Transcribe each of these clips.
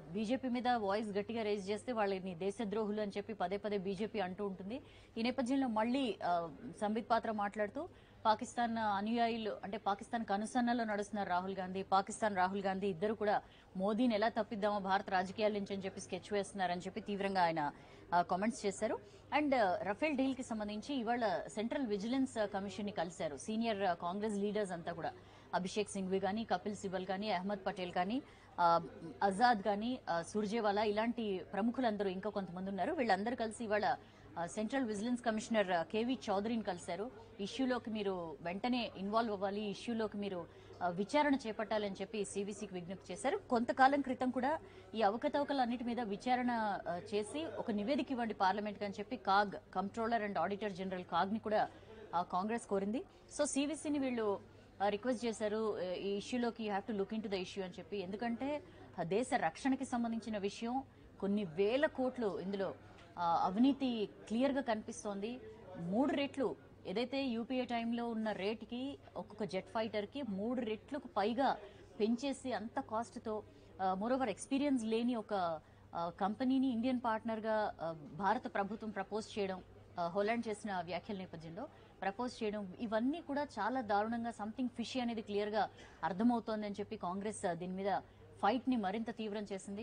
BJP మీద voice గట్టిగా raise చేస్తే వాళ్ళని దేశద్రోహులు అని చెప్పి పదే పదే బీజేపీ అంటూ ఉంటుంది ఈ నేపథ్యంలో మళ్ళీ ఆ, సంబిత్ పాత్ర మాట్లాడుతూ పాకిస్తాన్ అనుయాయులు అంటే పాకిస్తాన్ కనుసన్నలో నడుస్తున్నారు రాహుల్ గాంధీ పాకిస్తాన్ రాహుల్ గాంధీ ఇద్దరు కూడా మోదీని ఎలా తప్పిద్దామో భారత రాజకీయాల నుంచి అని చెప్పి స్కెచ్ వేస్తున్నారని చెప్పి తీవ్రంగా ఆయన కామెంట్స్ చేశారు అండ్ రఫేల్ డీల్ కి సంబంధించి ఇవాళ సెంట్రల్ విజిలెన్స్ కమిషన్ ని కలిశారు సీనియర్ కాంగ్రెస్ లీడర్స్ అంతా కూడా అభిషేక్ సింఘ్వి కానీ కపిల్ సిబల్ కానీ అహ్మద్ పటేల్ కానీ ఆ, ఆజాద్ కానీ ఆ, సుర్జేవాలా ఇలాంటి ప్రముఖులందరూ ఇంకా కొంతమంది ఉన్నారు వీళ్ళందరూ కలిసి ఇవాళ ఆ, సెంట్రల్ విజిలెన్స్ కమిషనర్ ఆ, కేవీ చౌదరిని కలిశారు ఇష్యూలోకి మీరు వెంటనే ఇన్వాల్వ్ అవ్వాలి ఈ ఇష్యూలోకి మీరు ఆ, విచారణ చేపట్టాలని చెప్పి సివిసికి విజ్ఞప్తి చేశారు కొంతకాలం క్రితం కూడా ఈ అవకతవకలన్నిటి మీద విచారణ ఆ, చేసి ఒక నివేదిక ఇవ్వండి పార్లమెంట్ అని చెప్పి CAG controller and auditor general CAG ని కూడా ఆ, కాంగ్రెస్ కోరింది సో సివిసిని వీళ్ళు రిక్వెస్ట్ చేశారు ఆ, ఈ ఇష్యూలోకి you have to look into the issue అని చెప్పి ఎందుకంటే ఆ, దేశ రక్షణకి సంబంధించిన విషయం కొన్ని వేల కోట్లు ఇందులో ఆ, అవినీతి క్లియర్ గా కనిపిస్తోంది మూడు రెట్లు ఏదైతే యూపీఏ టైంలో ఉన్న రేట్కి ఒక్కొక్క జెట్ ఫైటర్ కి మూడు రెట్లకు పైగా పెంచేసి అంత కాస్ట్తో మోరోవర్ ఎక్స్పీరియన్స్ లేని ఒక ఆ, కంపెనీని ఇండియన్ పార్ట్నర్గా ఆ, భారత ప్రభుత్వం ప్రపోజ్ చేయడం ఆ, హోలాండ్ చేసిన వ్యాఖ్యల నేపథ్యంలో ప్రపోజ్ చేయడం ఇవన్నీ కూడా చాలా దారుణంగా సంథింగ్ ఫిషీ అనేది క్లియర్గా అర్థమవుతోందని చెప్పి కాంగ్రెస్ ఆ, దీని మీద ఫైట్ని మరింత తీవ్రం చేసింది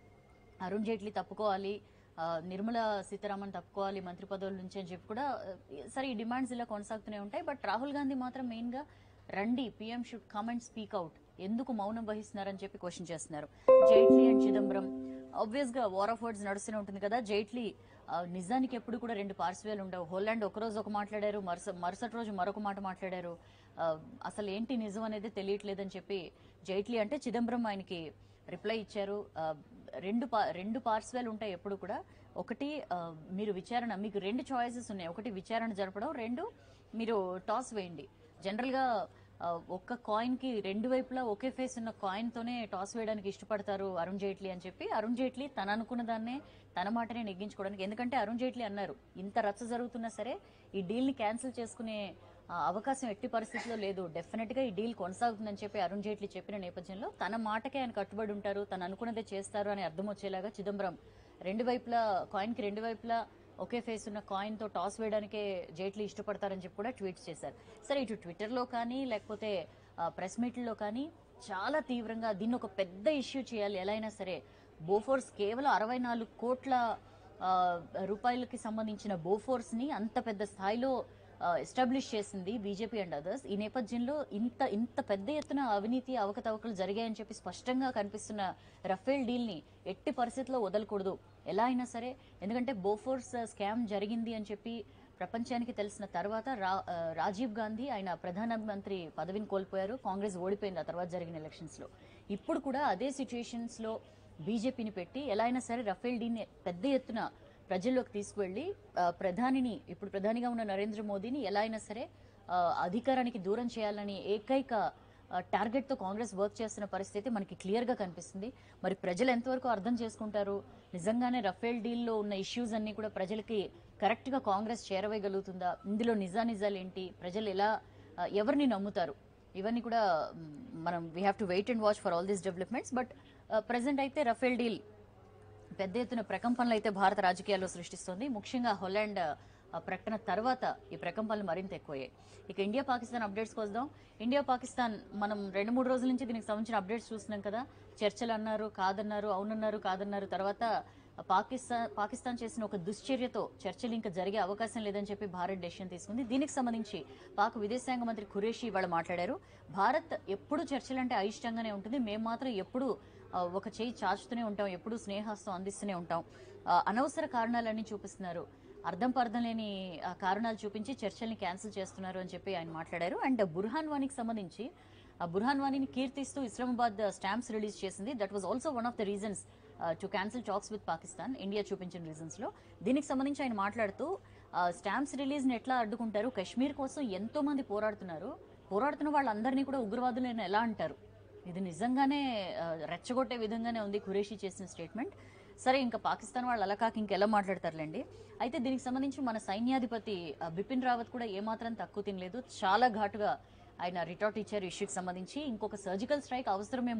అరుణ్ జైట్లీ తప్పుకోవాలి ఆ, నిర్మలా సీతారామన్ తప్పుకోవాలి మంత్రి పదవుల నుంచి అని చెప్పి కూడా ఆ, సరే ఈ డిమాండ్స్ ఇలా కొనసాగుతూనే ఉంటాయి బట్ రాహుల్ గాంధీ మాత్రం మెయిన్ గా రండి PM should come and speak out ఎందుకు మౌనం వహిస్తున్నారని చెప్పి క్వశ్చన్ చేస్తున్నారు జైట్లీ అండ్ చిదంబరం ఆబ్వియస్ గా వార్ ఆఫ్ వర్డ్స్ నడుస్తూనే ఉంటుంది కదా జైట్లీ ఆ, నిజానికి ఎప్పుడు కూడా రెండు పార్శ్వాలు ఉండవు హోలాండ్ ఒక రోజు ఒక మాట్లాడారు మరుస మరుసటి రోజు మరొక మాట మాట్లాడారు ఆ, అసలు ఏంటి నిజం అనేది తెలియట్లేదని చెప్పి జైట్లీ అంటే చిదంబరం ఆయనకి రిప్లై ఇచ్చారు ఆ, రెండు పా రెండు పార్శ్వాలు ఉంటాయి ఎప్పుడు కూడా ఒకటి ఆ, మీరు విచారణ మీకు రెండు చాయిసెస్ ఉన్నాయి ఒకటి విచారణ జరపడం రెండు మీరు టాస్ వేయండి జనరల్గా ఆ, ఒక్క కాయిన్ కి రెండు వైపులా ఒకే ఫేస్ ఉన్న కాయిన్ తోనే టాస్ వేయడానికి ఇష్టపడతారు అరుణ్ జైట్లీ అని చెప్పి అరుణ్ జైట్లీ తన అనుకున్న దాన్నే తన మాటనే నెగ్గించుకోవడానికి ఎందుకంటే అరుణ్ జైట్లీ అన్నారు ఇంత రచ్చ జరుగుతున్నా సరే ఈ డీల్ ని క్యాన్సిల్ చేసుకునే ఆ, అవకాశం ఎట్టి పరిస్థితిలో లేదు డెఫినెట్ గా ఈ డీల్ కొనసాగుతుందని చెప్పి అరుణ్ జైట్లీ చెప్పిన నేపథ్యంలో తన మాటకే ఆయన కట్టుబడి ఉంటారు తను అనుకున్నదే చేస్తారు అని అర్థం వచ్చేలాగా చిదంబరం రెండు వైపులా కాయిన్ కి రెండు వైపులా ఒకే ఫేస్ ఉన్న కాయిన్ తో టాస్ వేయడానికే జైట్లీ ఇష్టపడతారని చెప్పి కూడా ట్వీట్స్ చేశారు సరే ఇటు ట్విట్టర్ లో కానీ లేకపోతే ప్రెస్ మీట్లో కానీ చాలా తీవ్రంగా దీన్ని ఒక పెద్ద ఇష్యూ చేయాలి ఎలా అయినా సరే బోఫోర్స్ కేవలం అరవై నాలుగు కోట్ల ఆ, రూపాయలకి సంబంధించిన బోఫోర్స్ ని అంత పెద్ద స్థాయిలో ఎస్టాబ్లిష్ చేసింది బీజేపీ అండ్ అదర్స్ ఈ నేపథ్యంలో ఇంత ఇంత పెద్ద ఎత్తున అవినీతి అవకతవకలు జరిగాయని చెప్పి స్పష్టంగా కనిపిస్తున్న రఫేల్ డీల్ ని ఎట్టి పరిస్థితుల్లో వదలకూడదు ఎలా అయినా సరే ఎందుకంటే బోఫోర్స్ స్కామ్ జరిగింది అని చెప్పి ప్రపంచానికి తెలిసిన తర్వాత రా- ఆ, రాజీవ్ గాంధీ ఆయన ప్రధానమంత్రి పదవిని కోల్పోయారు కాంగ్రెస్ ఓడిపోయింది ఆ తర్వాత జరిగిన ఎలక్షన్స్ లో ఇప్పుడు కూడా అదే సిచ్యుయేషన్స్ లో బీజేపీని పెట్టి ఎలా అయినా సరే రఫేల్ డీని పెద్ద ఎత్తున ప్రజల్లోకి తీసుకువెళ్లి ఆ, ప్రధానిని ఇప్పుడు ప్రధానిగా ఉన్న నరేంద్ర మోదీని ఎలా అయినా సరే ఆ, అధికారానికి దూరం చేయాలని ఏకైక టార్గెట్ తో కాంగ్రెస్ వర్క్ చేస్తున్న పరిస్థితి మనకి క్లియర్ గా కనిపిస్తుంది మరి ప్రజలు ఎంతవరకు అర్థం చేసుకుంటారు నిజంగానే రఫేల్ డీల్ లో ఉన్న ఇష్యూస్ అన్ని కూడా ప్రజలకి కరెక్ట్ గా కాంగ్రెస్ చేరవేయగలుగుతుందా ఇందులో నిజానిజాలు ఏంటి ప్రజలు ఎలా ఆ, ఎవరిని నమ్ముతారు ఇవన్నీ కూడా మ్, మనం we have to wait and watch for all these developments but present అయితే రఫేల్ డీల్ పెద్ద ఎత్తున ప్రకంపనలు అయితే భారత రాజకీయాల్లో సృష్టిస్తోంది ముఖ్యంగా హొలాండ్ ఆ, ప్రకటన తర్వాత ఈ ప్రకంపనలు మరింత ఎక్కువయ్యాయి ఇక ఇండియా పాకిస్తాన్ అప్డేట్స్ వద్దాం ఇండియా పాకిస్తాన్ మనం రెండు మూడు రోజుల నుంచి దీనికి సంబంధించిన అప్డేట్స్ చూస్తున్నాం కదా చర్చలు అన్నారు కాదన్నారు అవునన్నారు కాదన్నారు తర్వాత పాకిస్తాన్ పాకిస్తాన్ చేసిన ఒక దుశ్చర్యతో చర్చలు ఇంకా జరిగే అవకాశం లేదని చెప్పి భారత్ డెసిషన్ తీసుకుంది దీనికి సంబంధించి పాక్ విదేశాంగ మంత్రి ఖురేషి ఇవాళ మాట్లాడారు భారత్ ఎప్పుడు చర్చలంటే అయిష్టంగానే ఉంటుంది మేము మాత్రం ఎప్పుడు ఆ, ఒక చేయి చాచుతూనే ఉంటాం ఎప్పుడు స్నేహాస్తం అందిస్తూనే ఉంటాం ఆ, అనవసర కారణాలన్నీ చూపిస్తున్నారు అర్థం పర్థం లేని ఆ, కారణాలు చూపించి చర్చల్ని క్యాన్సిల్ చేస్తున్నారు అని చెప్పి ఆయన మాట్లాడారు అండ్ బుర్హాన్ వానికి సంబంధించి ఆ బుర్హాన్ వాణిని కీర్తిస్తూ ఇస్లామాబాద్ స్టాంప్స్ రిలీజ్ చేసింది that was also one of the reasons to cancel talks with Pakistan India చూపించిన రీజన్స్ లో దీనికి సంబంధించి ఆయన మాట్లాడుతూ స్టాంప్స్ రిలీజ్ ని ఎట్లా అడ్డుకుంటారు కశ్మీర్ కోసం ఎంతో మంది పోరాడుతున్నారు పోరాడుతున్న వాళ్ళందరినీ కూడా ఉగ్రవాదులను ఎలా అంటారు ఇది నిజంగానే ఆ, రెచ్చగొట్టే విధంగానే ఉంది ఖురేషి చేసిన స్టేట్మెంట్ సరే ఇంకా పాకిస్తాన్ వాళ్ళు అలా కాక ఇంకెలా మాట్లాడతారులేండి అయితే దీనికి సంబంధించి మన సైన్యాధిపతి ఆ, బిపిన్ రావత్ కూడా ఏమాత్రం తక్కువ తినలేదు చాలా ఘాటుగా ఆయన రిటార్ట్ ఇచ్చారు ఇష్యూకి సంబంధించి ఇంకొక సర్జికల్ స్ట్రైక్ అవసరమేమో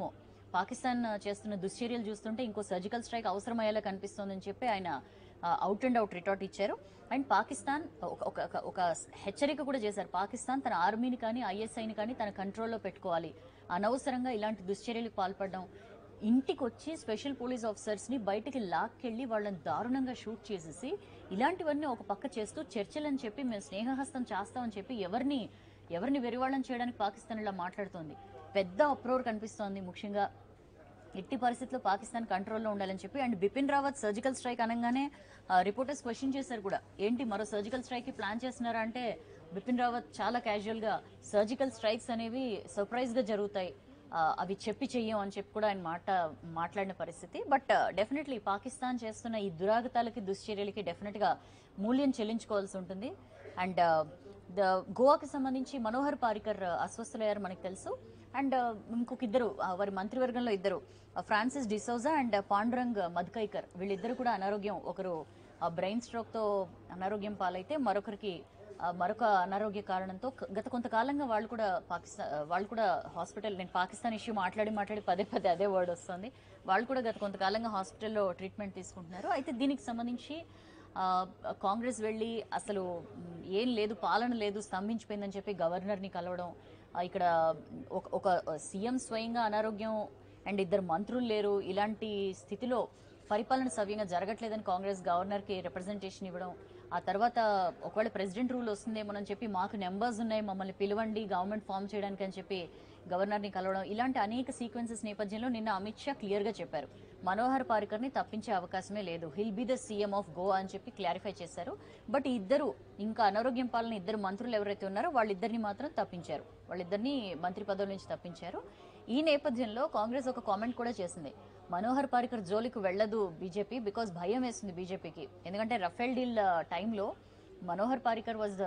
పాకిస్తాన్ చేస్తున్న దుశ్చర్యలు చూస్తుంటే ఇంకో సర్జికల్ స్ట్రైక్ అవసరమయ్యేలా కనిపిస్తోందని చెప్పి ఆయన అవుట్ అండ్ అవుట్ రిటార్ట్ ఇచ్చారు అండ్ పాకిస్తాన్ ఒక- ఒక ఒక- ఒక హెచ్చరిక కూడా చేశారు పాకిస్తాన్ తన ఆర్మీని కానీ ఐఎస్ఐని కానీ తన కంట్రోల్లో పెట్టుకోవాలి అనవసరంగా ఇలాంటి దుశ్చర్యలకు పాల్పడడం ఇంటికి వచ్చి స్పెషల్ పోలీస్ ఆఫీసర్స్ ని బయటికి లాక్కెళ్లి వాళ్ళని దారుణంగా షూట్ చేసేసి ఇలాంటివన్నీ ఒక పక్క చేస్తూ చర్చలని చెప్పి మేము స్నేహహస్తం చేస్తామని చెప్పి ఎవరిని ఎవరిని వెరివాళ్ళని చేయడానికి పాకిస్తాన్ ఇలా మాట్లాడుతోంది పెద్ద అప్రోర్ కనిపిస్తోంది ముఖ్యంగా ఎట్టి పరిస్థితుల్లో పాకిస్తాన్ కంట్రోల్లో ఉండాలని చెప్పి and Bipin Rawat surgical strike అనగానే రిపోర్టర్స్ క్వశ్చన్ చేశారు కూడా ఏంటి మరో సర్జికల్ స్ట్రైక్ కి ప్లాన్ చేస్తున్నారా అంటే బిపిన్ రావత్ చాలా క్యాజువల్ గా సర్జికల్ స్ట్రైక్స్ అనేవి సర్ప్రైజ్ గా జరుగుతాయి ఆ, అవి చెప్పి చెయ్యం అని చెప్పి కూడా ఆయన మాట మాట్లాడిన పరిస్థితి బట్ డెఫినెట్లీ పాకిస్తాన్ చేస్తున్న ఈ దురాగతాలకి దుశ్చర్యలకి డెఫినెట్ గా మూల్యం చెల్లించుకోవాల్సి ఉంటుంది అండ్ ద గోవాకి సంబంధించి మనోహర్ పారికర్ అస్వస్థులయ్యారు మనకు తెలుసు అండ్ ఇంకొక ఇద్దరు ఆ, వారి మంత్రివర్గంలో ఇద్దరు ఆ, ఫ్రాన్సిస్ డిసోజా అండ్ పాండురంగ్ మద్కైకర్ వీళ్ళిద్దరు కూడా అనారోగ్యం ఒకరు బ్రెయిన్ స్ట్రోక్ తో అనారోగ్యం పాలైతే మరొకరికి ఆ, మరొక అనారోగ్య కారణంతో క- గత కొంతకాలంగా వాళ్ళు కూడా పాకిస్తాన్ వాళ్ళు కూడా హాస్పిటల్ నేను పాకిస్తాన్ ఇష్యూ మాట్లాడి మాట్లాడి పదే పదే అదే వర్డ్ వస్తుంది వాళ్ళు కూడా గత కొంతకాలంగా హాస్పిటల్లో ట్రీట్మెంట్ తీసుకుంటున్నారు అయితే దీనికి సంబంధించి ఆ, కాంగ్రెస్ వెళ్ళి అసలు మ్, ఏం లేదు పాలన లేదు స్తంభించిపోయిందని చెప్పి గవర్నర్ని కలవడం ఆ, ఇక్కడ ఒక ఒక సీఎం స్వయంగా అనారోగ్యం అండ్ ఇద్దరు మంత్రులు లేరు ఇలాంటి స్థితిలో పరిపాలన సవ్యంగా జరగట్లేదని కాంగ్రెస్ గవర్నర్కి రిప్రజెంటేషన్ ఇవ్వడం ఆ తర్వాత ఒకవేళ ప్రెసిడెంట్ రూల్ వస్తుందేమోనని చెప్పి మాకు నెంబర్స్ ఉన్నాయి మమ్మల్ని పిలవండి గవర్నమెంట్ ఫామ్ చేయడానికి అని చెప్పి గవర్నర్ని కలవడం ఇలాంటి అనేక సీక్వెన్సెస్ నేపథ్యంలో నిన్న అమిత్ షా క్లియర్ గా చెప్పారు మనోహర్ పారికర్ ని తప్పించే అవకాశమే లేదు he'll be the CM of Goa అని చెప్పి క్లారిఫై చేశారు బట్ ఈ ఇద్దరు ఇంకా అనారోగ్యం పాలన ఇద్దరు మంత్రులు ఎవరైతే ఉన్నారో వాళ్ళిద్దరిని మాత్రం తప్పించారు వాళ్ళిద్దరిని మంత్రి పదవుల నుంచి తప్పించారు ఈ నేపథ్యంలో కాంగ్రెస్ ఒక కామెంట్ కూడా చేసింది మనోహర్ పారికర్ జోలికి వెళ్ళదు బీజేపీ బికాస్ భయం వేస్తుంది బీజేపీకి ఎందుకంటే రఫేల్ డీల్ టైంలో Manohar Parrikar was the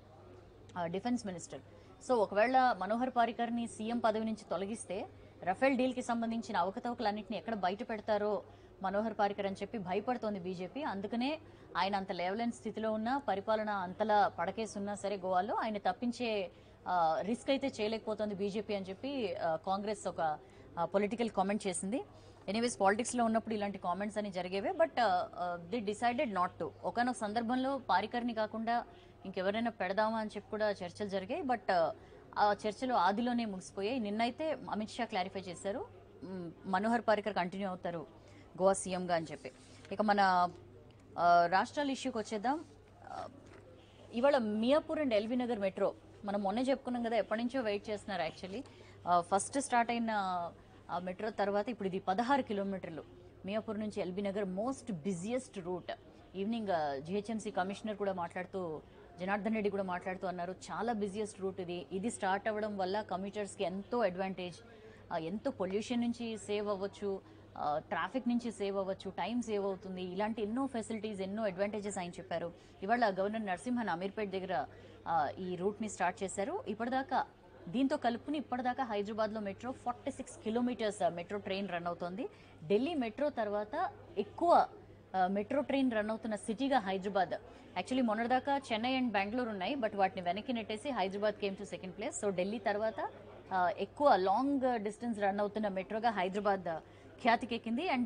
defence minister so ఒకవేళ మనోహర్ పారికర్ని సీఎం పదవి నుంచి తొలగిస్తే రఫేల్ డీల్ కి సంబంధించిన అవకతవకలన్నింటినీ ఎక్కడ బయట పెడతారో మనోహర్ పారికర్ అని చెప్పి భయపడుతోంది బీజేపీ అందుకనే ఆయన అంత లేవలేని స్థితిలో ఉన్న పరిపాలన అంతలా పడకేసి ఉన్నా సరే గోవాలో ఆయన తప్పించే రిస్క్ అయితే చేయలేకపోతుంది బీజేపీ అని చెప్పి ఆ, కాంగ్రెస్ ఒక పొలిటికల్ కామెంట్ చేసింది ఎనీవేస్ పాలిటిక్స్ లో ఉన్నప్పుడు ఇలాంటి కామెంట్స్ అని జరిగేవే but they decided not to ఒకనొక సందర్భంలో పారికర్ని కాకుండా ఇంకెవరైనా పెడదామా అని చెప్పి కూడా చర్చలు జరిగాయి బట్ ఆ చర్చలు ఆదిలోనే ముగిసిపోయాయి నిన్నైతే అమిత్ షా క్లారిఫై చేశారు మ్, మనోహర్ పారికర్ కంటిన్యూ అవుతారు గోవా సీఎంగా అని చెప్పి ఇక మన ఆ, రాష్ట్రాల ఇష్యూకి వచ్చేద్దాం ఆ, ఇవాళ మియాపూర్ అండ్ ఎల్బీ నగర్ మెట్రో మనం మొన్నే చెప్పుకున్నాం కదా ఎప్పటి నుంచో వెయిట్ చేస్తున్నారు యాక్చువల్లీ ఫస్ట్ స్టార్ట్ అయిన ఆ మెట్రో తర్వాత ఇప్పుడు ఇది పదహారు కిలోమీటర్లు మియాపూర్ నుంచి LB Nagar most busiest route evening GHMC commissioner కూడా మాట్లాడుతూ జనార్దన్ రెడ్డి కూడా మాట్లాడుతూ అన్నారు చాలా బిజియెస్ట్ రూట్ ఇది ఇది స్టార్ట్ అవ్వడం వల్ల కమ్యూటర్స్కి ఎంతో అడ్వాంటేజ్ ఆ, ఎంతో పొల్యూషన్ నుంచి సేవ్ అవ్వచ్చు ట్రాఫిక్ నుంచి సేవ్ అవ్వచ్చు టైం సేవ్ అవుతుంది ఇలాంటి ఎన్నో ఫెసిలిటీస్ ఎన్నో అడ్వాంటేజెస్ ఆయన చెప్పారు ఇవాళ గవర్నర్ నరసింహన్ అమీర్పేట్ దగ్గర ఆ, ఈ రూట్ ని స్టార్ట్ చేశారు ఇప్పటిదాకా దీంతో కలుపుకుని ఇప్పటిదాకా హైదరాబాద్ లో metro forty six kilometers metro train run అవుతోంది ఢిల్లీ మెట్రో తర్వాత ఎక్కువ ఆ, మెట్రో ట్రైన్ రన్ అవుతున్న సిటీగా హైదరాబాద్ యాక్చువల్లీ మొన్నటిదాకా చెన్నై అండ్ బెంగళూరు ఉన్నాయి బట్ వాటిని వెనక్కి నెట్టేసి Hyderabad came to second place so Delhi తర్వాత ఆ, ఎక్కువ లాంగ్ డిస్టెన్స్ రన్ అవుతున్న మెట్రోగా హైదరాబాద్ ఖ్యాతికెక్కింది అండ్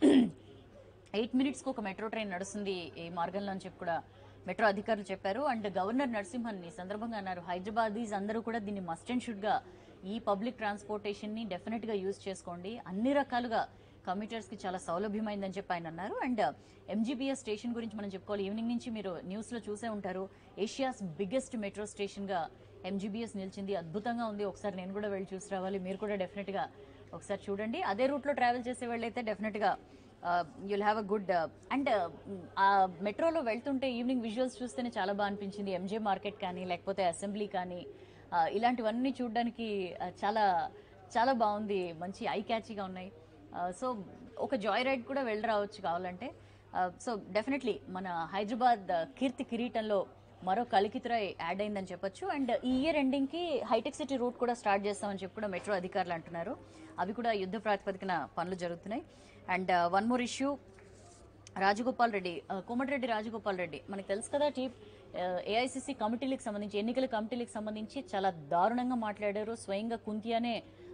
ఎయిట్ మినిట్స్కి ఒక మెట్రో ట్రైన్ నడుస్తుంది ఈ మార్గంలో అని చెప్పి కూడా మెట్రో అధికారులు చెప్పారు అండ్ గవర్నర్ నరసింహన్ ఈ సందర్భంగా అన్నారు హైదరాబాదీస్ అందరూ కూడా దీన్ని మస్ట్ అండ్ షుడ్ గా ఈ పబ్లిక్ ట్రాన్స్పోర్టేషన్ ని డెఫినెట్ గా యూజ్ చేసుకోండి అన్ని రకాలుగా కమ్యూటర్స్ కి చాలా సౌలభ్యమైందని చెప్పి ఆయన అన్నారు అండ్ ఎంజీబీఎస్ స్టేషన్ గురించి మనం చెప్పుకోవాలి ఈవినింగ్ నుంచి మీరు న్యూస్ లో చూసే ఉంటారు ఏషియాస్ బిగ్గెస్ట్ మెట్రో స్టేషన్ గా ఎంజీబీఎస్ నిలిచింది అద్భుతంగా ఉంది ఒకసారి నేను కూడా వెళ్ళి చూసి రావాలి మీరు కూడా డెఫినెట్ గా ఒకసారి చూడండి అదే రూట్ లో ట్రావెల్ చేసే వాళ్ళైతే డెఫినెట్ గా you'll have a good and ఆ మెట్రోలో వెళ్తుంటే ఈవినింగ్ విజువల్స్ చూస్తేనే చాలా బాగా అనిపించింది ఎంజే మార్కెట్ కానీ లేకపోతే అసెంబ్లీ కానీ ఆ, ఇలాంటివన్నీ చూడడానికి ఆ, చాలా చాలా బాగుంది మంచి ఐ క్యాచీగా ఉన్నాయి సో ఒక జాయ్ రైడ్ కూడా వెళ్ళి రావచ్చు కావాలంటే సో డెఫినెట్లీ మన హైదరాబాద్ కీర్తి కిరీటంలో మరో కలికితురాయ్ యాడ్ అయిందని చెప్పొచ్చు అండ్ ఈ ఇయర్ ఎండింగ్ కి హైటెక్ సిటీ రూట్ కూడా స్టార్ట్ చేస్తామని చెప్పి కూడా మెట్రో అధికారులు అంటున్నారు అవి కూడా యుద్ధ ప్రాతిపదికన పనులు జరుగుతున్నాయి and one more issue Rajagopal Reddy ఆ, కోమటిరెడ్డి రాజగోపాల్ రెడ్డి మనకు తెలుసు కదా టీ ఏఐసిసి కమిటీలకు సంబంధించి ఎన్నికల కమిటీలకు సంబంధించి చాలా దారుణంగా మాట్లాడారు స్వయంగా కుంతియానే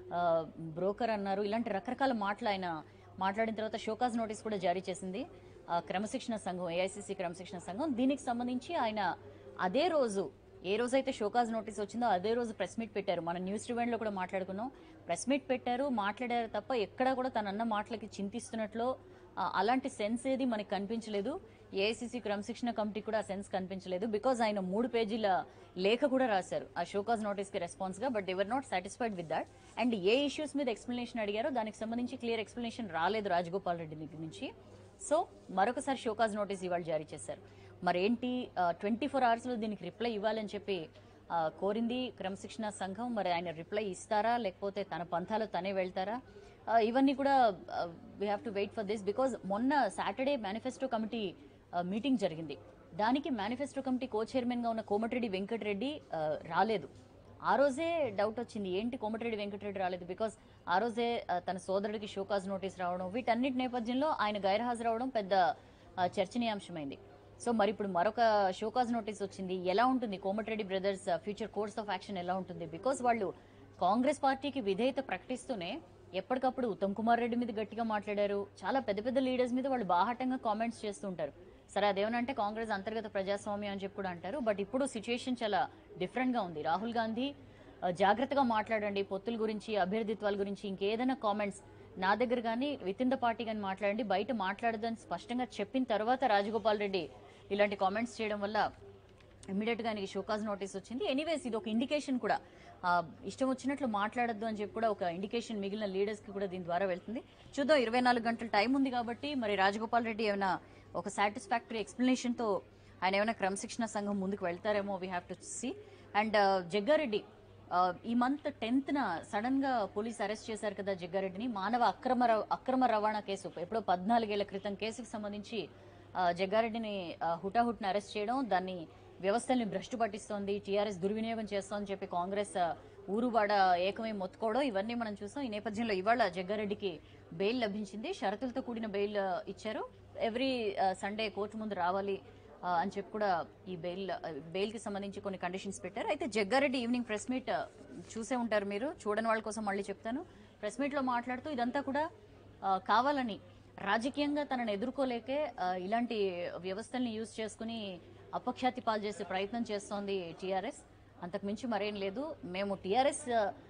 బ్రోకర్ అన్నారు ఇలాంటి రకరకాల మాటలు ఆయన మాట్లాడిన తర్వాత షోకాజ్ నోటీస్ కూడా జారీ చేసింది ఆ, క్రమశిక్షణ సంఘం ఏఐసిసి క్రమశిక్షణ సంఘం దీనికి సంబంధించి ఆయన అదే రోజు ఏ రోజైతే షోకాజ్ నోటీస్ వచ్చిందో అదే రోజు ప్రెస్ మీట్ పెట్టారు మన న్యూస్ రివెండ్ లో కూడా మాట్లాడుకున్నాం ప్రెస్ మీట్ పెట్టారు మాట్లాడారు తప్ప ఎక్కడా కూడా తన అన్న మాటలకి చింతిస్తున్నట్లు ఆ, అలాంటి సెన్స్ ఏది మనకి కనిపించలేదు ఏఐసిసి క్రమశిక్షణ కమిటీ కూడా ఆ సెన్స్ కనిపించలేదు బికాజ్ ఆయన మూడు పేజీల లేఖ కూడా రాశారు ఆ షోకాజ్ నోటీస్ కి రెస్పాన్స్ గా but they're not satisfied with that and ఏ ఇష్యూస్ మీద ఎక్స్ప్లెనేషన్ అడిగారో దానికి సంబంధించి క్లియర్ ఎక్స్ప్లెనేషన్ రాలేదు రాజగోపాల్ రెడ్డి దగ్గర నుంచి సో మరొకసారి షోకాజ్ నోటీస్ ఇవాళ జారీ చేశారు మరేంటి ట్వంటీ ఫోర్ అవర్స్ లో దీనికి రిప్లై ఇవ్వాలని చెప్పి ఆ, కోరింది క్రమశిక్షణ సంఘం మరి ఆయన రిప్లై ఇస్తారా లేకపోతే తన పంథాలో తనే వెళ్తారా ఆ, ఇవన్నీ కూడా we have to wait for this because మొన్న సాటర్డే మేనిఫెస్టో కమిటీ మీటింగ్ జరిగింది దానికి మేనిఫెస్టో కమిటీ కో చైర్మన్ గా ఉన్న కోమటిరెడ్డి వెంకటరెడ్డి ఆ, రాలేదు ఆ రోజే డౌట్ వచ్చింది ఏంటి కోమటిరెడ్డి వెంకటరెడ్డి రాలేదు బికాస్ ఆ రోజే ఆ, తన సోదరుడికి షోకాజ్ నోటీస్ రావడం వీటన్నిటి నేపథ్యంలో ఆయన గైర్హాజరవడం పెద్ద ఆ, చర్చనీయాంశమైంది సో మరి ఇప్పుడు మరొక షోకాజ్ నోటీస్ వచ్చింది ఎలా ఉంటుంది Komatireddy brothers future course of action ఎలా ఉంటుంది బికాస్ వాళ్ళు కాంగ్రెస్ పార్టీకి విధేయత ప్రకటిస్తూనే ఎప్పటికప్పుడు ఉత్తమ్ కుమార్ రెడ్డి మీద గట్టిగా మాట్లాడారు చాలా పెద్ద పెద్ద లీడర్స్ మీద వాళ్ళు బాహాటంగా కామెంట్స్ చేస్తుంటారు సరే అదేమనంటే కాంగ్రెస్ అంతర్గత ప్రజాస్వామ్యం అని చెప్పి కూడా అంటారు బట్ ఇప్పుడు సిచ్యుయేషన్ చాలా డిఫరెంట్ గా ఉంది రాహుల్ గాంధీ ఆ, జాగ్రత్తగా మాట్లాడండి పొత్తుల గురించి అభ్యర్థిత్వాల గురించి ఇంకేదైనా కామెంట్స్ నా దగ్గర కానీ విత్ ఇన్ ద పార్టీ కానీ మాట్లాడండి బయట మాట్లాడదని స్పష్టంగా చెప్పిన తర్వాత రాజగోపాల్ రెడ్డి ఇలాంటి కామెంట్స్ చేయడం వల్ల ఇమీడియట్ గా ఆయనకి షోకాజ్ నోటీస్ వచ్చింది ఎనీవేస్ ఇది ఒక ఇండికేషన్ కూడా ఆ, ఇష్టం వచ్చినట్లు మాట్లాడొద్దు అని చెప్పి కూడా ఒక ఇండికేషన్ మిగిలిన లీడర్స్ కి కూడా దీని ద్వారా వెళ్తుంది చూద్దాం ఇరవై నాలుగు గంటల టైం ఉంది కాబట్టి మరి రాజగోపాల్ రెడ్డి ఏమైనా ఒక సాటిస్ఫాక్టరీ ఎక్స్ప్లెనేషన్ తో ఆయన ఏమైనా క్రమశిక్షణ సంఘం ముందుకు వెళ్తారేమో we have to see and Jaggareddy ఆ, ఈ మంత్ టెన్త్ న సడన్ గా పోలీస్ అరెస్ట్ చేశారు కదా జగ్గారెడ్డిని మానవ అక్రమ రవ- అక్రమ రవాణా కేసు ఎప్పుడో పద్నాలుగేళ్ల క్రితం కేసుకు సంబంధించి ఆ, జగ్గారెడ్డిని ఆ, హుటాహుటిన అరెస్ట్ చేయడం దాన్ని వ్యవస్థల్ని భ్రష్టు పట్టిస్తోంది టీఆర్ఎస్ దుర్వినియోగం చేస్తోందని చెప్పి కాంగ్రెస్ ఆ, ఊరువాడ ఏకమై మొత్తుకోవడం ఇవన్నీ మనం చూసాం ఈ నేపథ్యంలో ఇవాళ జగ్గారెడ్డికి బెయిల్ లభించింది షరతులతో కూడిన బెయిల్ ఆ, ఇచ్చారు ఎవ్రీ సండే కోర్టు ముందు రావాలి ఆ, అని చెప్పి కూడా ఈ బెయిల్ బెయిల్ కి సంబంధించి కొన్ని కండిషన్స్ పెట్టారు అయితే జగ్గారెడ్డి ఈవినింగ్ ప్రెస్ మీట్ ఆ, చూసే ఉంటారు మీరు చూడని వాళ్ళ కోసం మళ్ళీ చెప్తాను ప్రెస్ మీట్ లో మాట్లాడుతూ ఇదంతా కూడా ఆ, కావాలని రాజకీయంగా తనను ఎదుర్కోలేకే ఆ, ఇలాంటి వ్యవస్థల్ని యూజ్ చేసుకుని అపఖ్యాతి పాలు చేసే ప్రయత్నం చేస్తోంది టీఆర్ఎస్ అంతకు మించి మరేం లేదు మేము టీఆర్ఎస్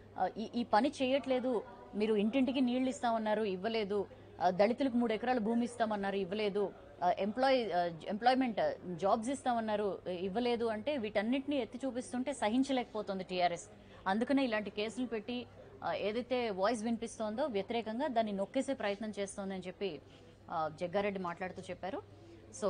ఈ ఈ పని చేయట్లేదు మీరు ఇంటింటికి నీళ్లు ఇస్తామన్నారు ఇవ్వలేదు ఆ, దళితులకు మూడు ఎకరాల భూమి ఇస్తామన్నారు ఇవ్వలేదు ఎంప్లాయ్ ఎంప్లాయ్మెంట్ జాబ్స్ ఇస్తామన్నారు ఇవ్వలేదు అంటే వీటన్నిటిని ఎత్తి చూపిస్తుంటే సహించలేకపోతుంది టీఆర్ఎస్ అందుకనే ఇలాంటి కేసులు పెట్టి ఆ, ఏదైతే వాయిస్ వినిపిస్తోందో వ్యతిరేకంగా దాన్ని నొక్కేసే ప్రయత్నం చేస్తోందని చెప్పి ఆ, జగ్గారెడ్డి మాట్లాడుతూ చెప్పారు సో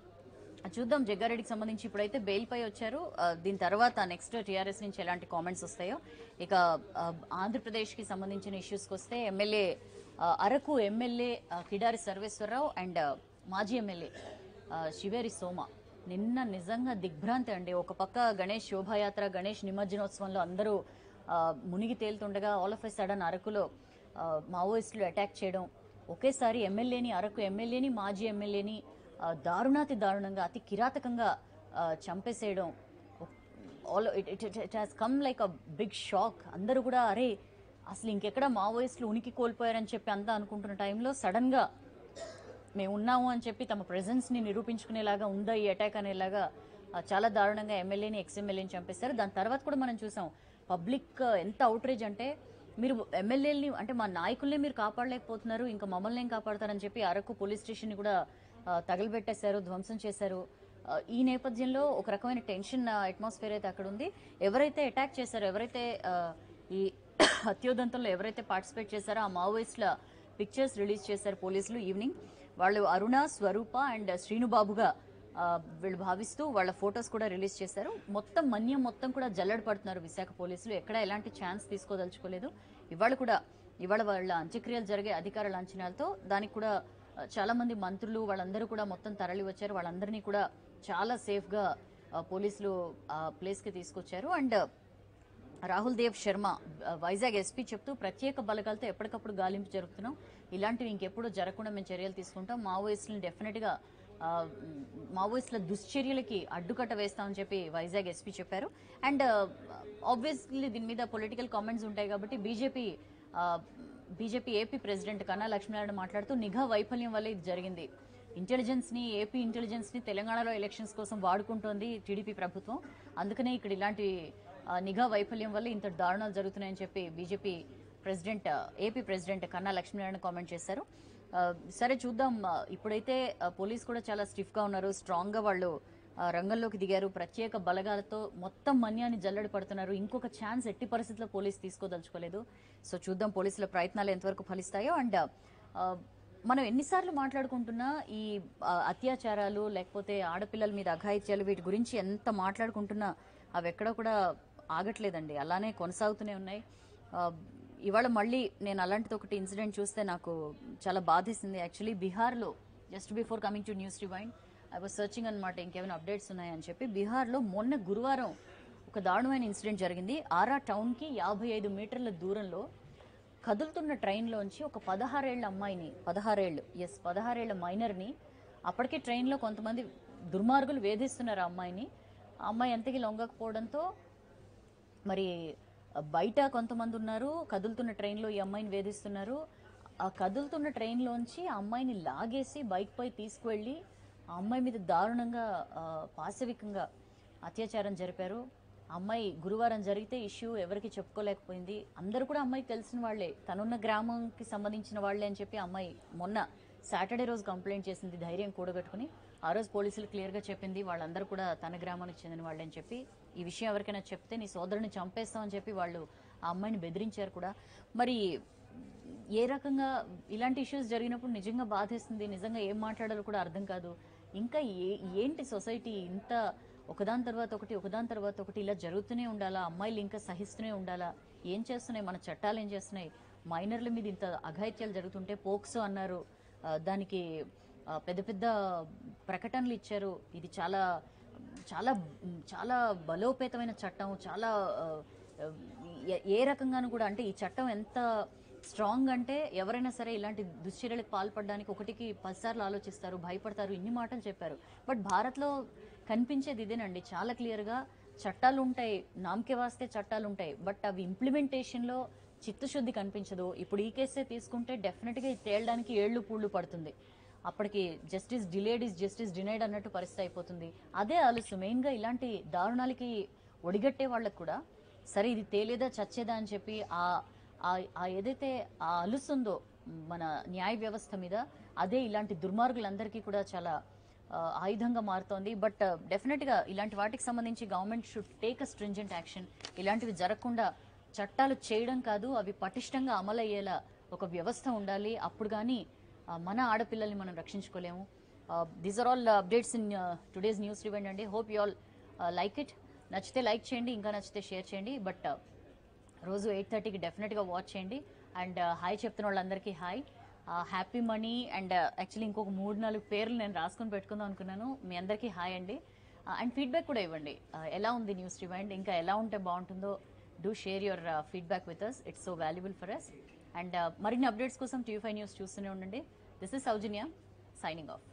చూద్దాం జగ్గారెడ్డికి సంబంధించి ఇప్పుడైతే బెయిల్ పై వచ్చారు ఆ, దీని తర్వాత నెక్స్ట్ టీఆర్ఎస్ నుంచి ఎలాంటి కామెంట్స్ వస్తాయో ఇక ఆ, ఆంధ్రప్రదేశ్కి సంబంధించిన ఇష్యూస్కి వస్తే ఎమ్మెల్యే ఆ, అరకు ఎమ్మెల్యే ఆ, కిడారి సర్వేశ్వరరావు అండ్ ఆ, మాజీ ఎమ్మెల్యే ఆ, శివేరి సోమ నిన్న నిజంగా దిగ్భ్రాంతి అండి ఒక పక్క గణేష్ శోభాయాత్ర గణేష్ నిమజ్జనోత్సవంలో అందరూ ఆ, మునిగి తేలుతుండగా ఆల్ ఆఫ్ ఎ సడన్ అరకులో ఆ, మావోయిస్టులు అటాక్ చేయడం ఒకేసారి ఎమ్మెల్యేని అరకు ఎమ్మెల్యేని మాజీ ఎమ్మెల్యేని ఆ, దారుణాతి దారుణంగా అతి కిరాతకంగా ఆ, చంపేసేయడం all it it it has come like a big shock అందరూ కూడా అరే అసలు ఇంకెక్కడ మావోయిస్టులు ఉనికి కోల్పోయారని చెప్పి అంతా అనుకుంటున్న టైంలో సడన్ గా మేము ఉన్నాము అని చెప్పి తమ ప్రెజెన్స్ ని నిరూపించుకునేలాగా ఉందా ఈ అటాక్ అనేలాగా ఆ, చాలా దారుణంగా ఎమ్మెల్యేని ఎక్స్ ఎమ్మెల్యేని చంపేశారు దాని తర్వాత కూడా మనం చూసాం పబ్లిక్ ఎంత అవుట్రేజ్ అంటే మీరు ఎమ్మెల్యేలని అంటే మా నాయకుల్ని మీరు కాపాడలేకపోతున్నారు ఇంకా మమ్మల్ని ఏం కాపాడతారని చెప్పి అరకు పోలీస్ స్టేషన్ ని కూడా ఆ, తగలబెట్టేశారు ధ్వంసం చేశారు ఆ, ఈ నేపథ్యంలో ఒక రకమైన టెన్షన్ అట్మాస్ఫియర్ అయితే అక్కడ ఉంది ఎవరైతే అటాక్ చేశారో ఎవరైతే ఆ, ఈ హత్యోదంతంలో ఎవరైతే పార్టిసిపేట్ చేశారో ఆ మావోయిస్టుల పిక్చర్స్ రిలీజ్ చేశారు పోలీసులు ఈవినింగ్ వాళ్ళు అరుణ స్వరూప అండ్ శ్రీనుబాబుగా ఆ, వీళ్ళు భావిస్తూ వాళ్ళ ఫొటోస్ కూడా రిలీజ్ చేశారు మొత్తం మన్యం మొత్తం కూడా జల్లెడ పడుతున్నారు విశాఖ పోలీసులు ఎక్కడ ఎలాంటి ఛాన్స్ తీసుకోదలుచుకోలేదు ఇవాళ కూడా ఇవాళ వాళ్ళ అంత్యక్రియలు జరిగే అధికారుల అంచనాలతో దానికి కూడా ఆ, చాలా మంది మంత్రులు వాళ్ళందరూ కూడా మొత్తం తరలి వచ్చారు వాళ్ళందరినీ కూడా చాలా సేఫ్ గా ఆ, పోలీసులు ఆ ప్లేస్ కి తీసుకొచ్చారు అండ్ రాహుల్ దేవ్ శర్మ ఆ, వైజాగ్ ఎస్పీ చెప్తూ ప్రత్యేక బలగాలతో ఎప్పటికప్పుడు గాలింపు జరుపుతున్నాం ఇలాంటివి ఇంకెప్పుడు జరగకుండా మేము చర్యలు తీసుకుంటాం మావోయిస్టులను డెఫినెట్ గా ఆ, మ్, మావోయిస్టుల దుశ్చర్యలకి అడ్డుకట్ట వేస్తామని చెప్పి వైజాగ్ ఎస్పీ చెప్పారు అండ్ ఆబ్వియస్లీ దీని మీద పొలిటికల్ కామెంట్స్ ఉంటాయి కాబట్టి BJP BJP AP president Kanna Lakshminarayana మాట్లాడుతూ నిఘా వైఫల్యం వల్ల ఇది జరిగింది ఇంటెలిజెన్స్ ని ఏపీ ఇంటెలిజెన్స్ ని తెలంగాణలో ఎలక్షన్స్ కోసం వాడుకుంటోంది టీడీపీ ప్రభుత్వం అందుకనే ఇక్కడ ఇలాంటి ఆ, నిఘా వైఫల్యం వల్ల ఇంత దారుణాలు జరుగుతున్నాయని చెప్పి బీజేపీ ప్రెసిడెంట్ ఆ, AP president Kanna Lakshminarayana comment చేశారు ఆ, సరే చూద్దాం ఆ, ఇప్పుడైతే ఆ, పోలీస్ కూడా చాలా స్టిఫ్ గా ఉన్నారు స్ట్రాంగ్ గా వాళ్ళు ఆ, రంగంలోకి దిగారు ప్రత్యేక బలగాలతో మొత్తం మన్యాన్ని జల్లడి పడుతున్నారు ఇంకొక ఛాన్స్ ఎట్టి పరిస్థితుల్లో పోలీస్ తీసుకోదలుచుకోలేదు సో చూద్దాం పోలీసుల ప్రయత్నాలు ఎంతవరకు ఫలిస్తాయో అండ్ ఆ, మనం ఎన్నిసార్లు మాట్లాడుకుంటున్నా ఈ ఆ, అత్యాచారాలు లేకపోతే ఆడపిల్లల మీద అఘాయిత్యాలు వీటి గురించి ఎంత మాట్లాడుకుంటున్నా అవి ఎక్కడ కూడా ఆగట్లేదండి అలానే కొనసాగుతూనే ఉన్నాయి ఆ, ఇవాళ మళ్ళీ నేను అలాంటిది ఒకటి ఇన్సిడెంట్ చూస్తే నాకు చాలా బాధేసింది యాక్చువల్లీ బీహార్లో just before coming to news డివైన్ ఐ వాజ్ సర్చింగ్ అనమాట ఇంకేమైనా అప్డేట్స్ ఉన్నాయని చెప్పి బీహార్లో మొన్న గురువారం ఒక దారుణమైన ఇన్సిడెంట్ జరిగింది ఆరా టౌన్కి యాభై ఐదు మీటర్ల దూరంలో కదులుతున్న ట్రైన్లోంచి ఒక పదహారేళ్ల అమ్మాయిని పదహారేళ్ళు ఎస్ పదహారేళ్ల మైనర్ని అప్పటికే ట్రైన్లో కొంతమంది దుర్మార్గులు వేధిస్తున్నారు ఆ అమ్మాయిని ఆ అమ్మాయి ఎంతకి లొంగకపోవడంతో మరి బయట కొంతమంది ఉన్నారు కదులుతున్న ట్రైన్లో ఈ అమ్మాయిని వేధిస్తున్నారు ఆ కదులుతున్న ట్రైన్లోంచి ఆ అమ్మాయిని లాగేసి బైక్ పై తీసుకువెళ్ళి ఆ అమ్మాయి మీద దారుణంగా ఆ, పాశవికంగా అత్యాచారం జరిపారు ఆ అమ్మాయి గురువారం జరిగితే ఇష్యూ ఎవరికి చెప్పుకోలేకపోయింది అందరూ కూడా అమ్మాయికి తెలిసిన వాళ్ళే తనున్న గ్రామంకి సంబంధించిన వాళ్ళే అని చెప్పి ఆ అమ్మాయి మొన్న సాటర్డే రోజు కంప్లైంట్ చేసింది ధైర్యం కూడగట్టుకుని ఆ రోజు పోలీసులు క్లియర్గా చెప్పింది వాళ్ళందరూ కూడా తన గ్రామానికి చెందిన వాళ్ళే అని చెప్పి ఈ విషయం ఎవరికైనా చెప్తే నీ సోదరుని చంపేస్తామని చెప్పి వాళ్ళు ఆ అమ్మాయిని బెదిరించారు కూడా మరి ఏ రకంగా ఇలాంటి ఇష్యూస్ జరిగినప్పుడు నిజంగా బాధేస్తుంది నిజంగా ఏం మాట్లాడాలో కూడా అర్థం కాదు ఇంకా ఏ ఏంటి సొసైటీ ఇంత ఒకదాని తర్వాత ఒకటి ఒకదాని తర్వాత ఒకటి ఇలా జరుగుతూనే ఉండాలా అమ్మాయిలు ఇంకా సహిస్తూనే ఉండాలా ఏం చేస్తున్నాయి మన చట్టాలు ఏం చేస్తున్నాయి మైనర్ల మీద ఇంత అఘాయిత్యాలు జరుగుతుంటే పోక్సో అన్నారు ఆ, దానికి ఆ, పెద్ద పెద్ద ప్రకటనలు ఇచ్చారు ఇది చాలా చాలా చాలా బలోపేతమైన చట్టం చాలా ఆ, ఏ- ఏ రకంగానూ కూడా అంటే ఈ చట్టం ఎంత స్ట్రాంగ్ అంటే ఎవరైనా సరే ఇలాంటి దుశ్చర్యలకు పాల్పడడానికి ఒకటికి పదిసార్లు ఆలోచిస్తారు భయపడతారు ఇన్ని మాటలు చెప్పారు బట్ భారత్లో కనిపించేది ఇదేనండి చాలా క్లియర్గా చట్టాలు ఉంటాయి నామకే వాస్తే చట్టాలు ఉంటాయి బట్ అవి ఇంప్లిమెంటేషన్లో చిత్తశుద్ధి కనిపించదు ఇప్పుడు ఈ కేసే తీసుకుంటే డెఫినెట్గా ఇది తేలడానికి ఏళ్ళు పూళ్ళు పడుతుంది అప్పటికి justice delayed is justice denied అన్నట్టు పరిస్థితి అయిపోతుంది అదే ఆలస్యం మెయిన్గా ఇలాంటి దారుణాలకి ఒడిగట్టే వాళ్ళకు కూడా సరే ఇది తేలేదా చచ్చేదా అని చెప్పి ఆ ఆ- ఆ ఏదైతే ఆ అలుసుందో మన న్యాయ వ్యవస్థ మీద అదే ఇలాంటి దుర్మార్గులందరికీ కూడా చాలా ఆ, ఆయుధంగా మారుతోంది బట్ డెఫినెట్గా ఇలాంటి వాటికి సంబంధించి government should take a stringent action ఇలాంటివి జరగకుండా చట్టాలు చేయడం కాదు అవి పటిష్టంగా అమలయ్యేలా ఒక వ్యవస్థ ఉండాలి అప్పుడు కానీ ఆ, మన ఆడపిల్లల్ని మనం రక్షించుకోలేము these are all updates in today's news రివెండ్ అండి hope you all like it నచ్చితే లైక్ చేయండి ఇంకా నచ్చితే షేర్ చేయండి బట్ రోజు ఎయిట్ థర్టీకి డెఫినెట్గా వాచ్ చేయండి అండ్ హాయ్ చెప్తున్న వాళ్ళందరికీ hi happy money and actually ఇంకొక మూడు నాలుగు పేర్లు నేను రాసుకొని పెట్టుకుందాం అనుకున్నాను మీ అందరికీ హాయ్ అండి అండ్ ఫీడ్బ్యాక్ కూడా ఇవ్వండి Uh, ఎలా ఉంది న్యూస్ రివైండ్ ఇంకా ఎలా ఉంటే బాగుంటుందో do share your feedback with us it's so valuable for us and మరిన్ని అప్డేట్స్ కోసం టీవీ ఫైవ్ న్యూస్ చూస్తూనే ఉండండి this is Soujanya signing of